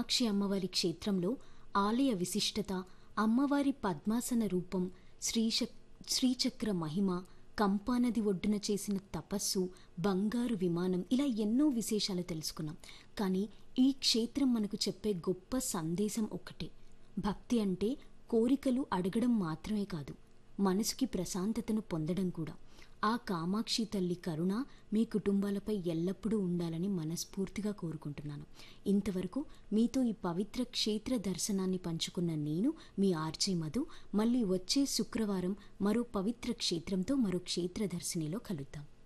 కామాక్షి అమ్మవారి క్షేత్రంలో ఆలయ విశిష్టత అమ్మవారి పద్మాసన రూపం శ్రీశ శ్రీచక్ర మహిమ కంపానది ఒడ్డున చేసిన తపస్సు బంగారు విమానం ఇలా ఎన్నో విశేషాలు తెలుసుకున్నాం కానీ ఈ క్షేత్రం మనకు చెప్పే గొప్ప సందేశం ఒకటే భక్తి అంటే కోరికలు అడగడం మాత్రమే కాదు మనసుకి ప్రశాంతతను పొందడం కూడా ఆ కామాక్షి తల్లి కరుణ మీ కుటుంబాలపై ఎల్లప్పుడూ ఉండాలని మనస్ఫూర్తిగా కోరుకుంటున్నాను ఇంతవరకు మీతో ఈ పవిత్ర క్షేత్ర దర్శనాన్ని పంచుకున్న నేను మీ ఆర్జే మధు మళ్ళీ వచ్చే శుక్రవారం మరో పవిత్ర క్షేత్రంతో మరో క్షేత్ర దర్శినిలో కలుద్దాం